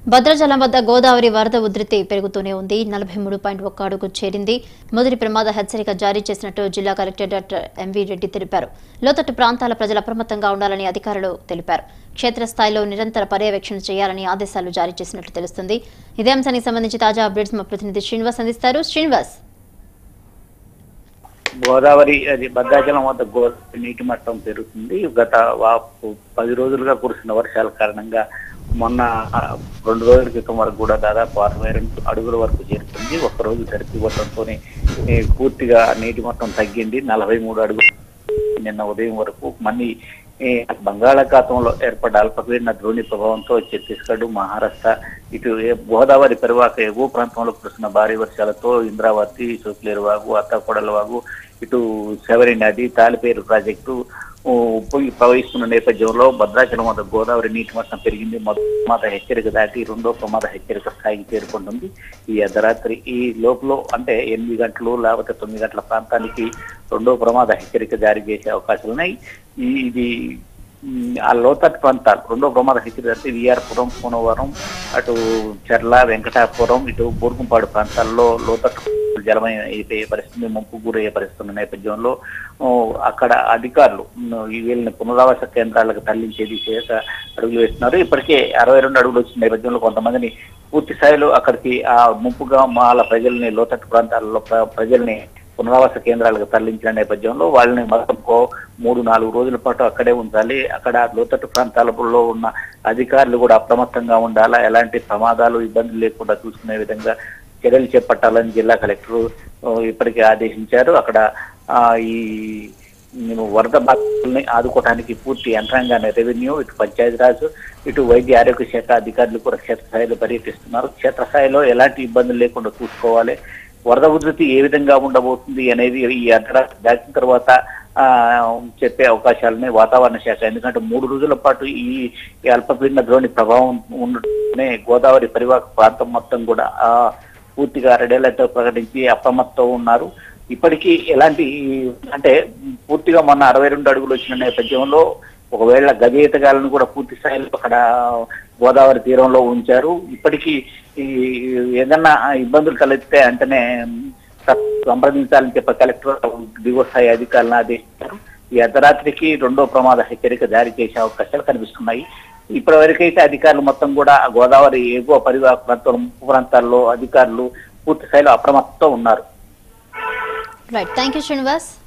భద్రాచలం వద్ద గోదావరి వరద ఉధృతి పెరుగుతూనే ఉంది నలభై మూడు పాయింట్ ఒక్క అడుగు చేరింది మొదటి ప్రమాద హెచ్చరిక జారీ చేసినట్టు జిల్లా కలెక్టర్ డాక్టర్ ఎంవి రెడ్డి తెలిపారు లోతట్టు ప్రాంతాల ప్రజలు అప్రమత్తంగా ఉండాలని అధికారులు తెలిపారు క్షేత్రస్థాయిలో నిరంతర పర్యవేక్షణ చేయాలని ఆదేశాలు జారీ చేసినట్లు తెలుస్తుంది ఇదే అంశానికి సంబంధించి తాజా అప్డేట్స్ మా ప్రతినిధి శ్రీనివాస్ అందిస్తారు శ్రీనివాస్ గోదావరి అది భద్రాచలం వద్ద గోదావరి నీటి మట్టం పెరుగుతుంది గత వా- పది రోజులుగా కురిసిన వర్షాల కారణంగా మొన్న ఆ, రెండు రోజుల క్రితం వరకు కూడా దాదాపు అరవై రెండు అడుగుల వరకు చేరుతుంది ఒక రోజు సరిపోవడంతోనే ఏ, పూర్తిగా నీటి మట్టం తగ్గింది నలభై మూడు అడుగులు నిన్న ఉదయం వరకు మళ్ళీ ఏ, బంగాళాఖాతంలో ఏర్పడ్డ అల్పపీడన ద్రోణి ప్రభావంతో ఛత్తీస్గఢ్ మహారాష్ట్ర ఇటు ఏ- గోదావరి పరివాహక ఎగువ ప్రాంతంలో కురిసిన భారీ వర్షాలతో ఇంద్రావతి సోకులేరు వాగు అత్తకొడల వాగు ఇటు శబరి నది తాలిపేరు ప్రాజెక్టు ఊ, పొంగి ప్రవహిస్తున్న నేపథ్యంలో భద్రాచలం వద్ద గోదావరి నీటి మట్టం పెరిగింది మొదటి ప్రమాద హెచ్చరిక దాటి రెండో ప్రమాద హెచ్చరిక స్థాయికి చేరుకుంటుంది ఈ అర్ధరాత్రి ఈ లోపల అంటే ఎనిమిది గంటలు లేకపోతే తొమ్మిది గంటల ప్రాంతానికి రెండో ప్రమాద హెచ్చరిక జారీ చేసే అవకాశాలు ఉన్నాయి ఈ ఇది ఉమ్, ఆ లోతట్టు ప్రాంతాలు రెండో ప్రమాద హెచ్చరిక అంటే విఆర్పురం పూనవరం అటు చెర్ల వెంకటాపురం ఇటు బూర్గుంపాడు ప్రాంతాల్లో లోతట్టు జలమయ అయిపోయే పరిస్థితి ముంపు గురయ్యే పరిస్థితి ఉన్న నేపథ్యంలో ఓ, అక్కడ అధికారులు ఉమ్, ఈ వీళ్ళని పునరావాస కేంద్రాలకు తరలించే దిశగా అడుగులు వేస్తున్నారు ఇప్పటికే అరవై రెండు అడుగులు వచ్చిన నేపథ్యంలో కొంతమందిని పూర్తి స్థాయిలో అక్కడికి ఆ ముంపుగా మాల ప్రజల్ని లోతట్టు ప్రాంతాలలో ప్ర- ప్రజల్ని పునరావాస కేంద్రాలకు తరలించిన నేపథ్యంలో వాళ్ళని మొత్తం కో- మూడు నాలుగు రోజుల పాటు అక్కడే ఉంచాలి అక్కడ లోతట్టు ప్రాంతాలలో ఉన్న అధికారులు కూడా అప్రమత్తంగా ఉండాలా ఎలాంటి ప్రమాదాలు ఇబ్బందులు లేకుండా చూసుకునే విధంగా చర్యలు చేపట్టాలని జిల్లా కలెక్టర్ ఆ, ఇప్పటికే ఆదేశించారు అక్కడ ఆ, ఈ మేము వరద బాధితుల్ని ఆదుకోవడానికి పూర్తి యంత్రాంగాన్ని రెవెన్యూ ఇటు పంచాయతీరాజ్ ఇటు వైద్య ఆరోగ్య శాఖ అధికారులు కూడా క్షేత్రస్థాయిలో పర్యటిస్తున్నారు క్షేత్రస్థాయిలో ఎలాంటి ఇబ్బందులు లేకుండా చూసుకోవాలి వరద ఉధృతి ఏ విధంగా ఉండబోతుంది అనేది ఈ అర్ధరాత్రి దాటిన తర్వాత ఆ చెప్పే అవకాశాలని వాతావరణ శాఖ ఎందుకంటే మూడు రోజుల పాటు ఈ ఈ అల్పపీడన ద్రోణి ప్రభావం ఉండటమే గోదావరి పరివాహక ప్రాంతం మొత్తం కూడా ఆ పూర్తిగా రెడ్ అలర్ట్ ప్రకటించి అప్రమత్తం ఉన్నారు ఇప్పటికీ ఎలాంటి అంటే పూర్తిగా మొన్న అరవై రెండు అడుగులు వచ్చిన నేపథ్యంలో ఒకవేళ గది ఈతగాలను కూడా పూర్తి స్థాయిలో అక్కడ గోదావరి తీరంలో ఉంచారు ఇప్పటికీ ఈ ఏదన్నా ఇబ్బందులు తలెత్తే వెంటనే సంప్రదించాలని చెప్పి కలెక్టర్ దిగువ స్థాయి అధికారులను ఆదేశించారు ఈ అర్ధరాత్రికి రెండో ప్రమాద హెచ్చరిక జారీ చేసే అవకాశాలు కనిపిస్తున్నాయి ఇప్పటి వరకైతే అధికారులు మొత్తం కూడా గోదావరి ఎగువ పరివాహక ప్రాంతాలు ముప్పు ప్రాంతాల్లో అధికారులు పూర్తి స్థాయిలో అప్రమత్తంతో ఉన్నారు రైట్ థ్యాంక్ యూ శ్రీనివాస్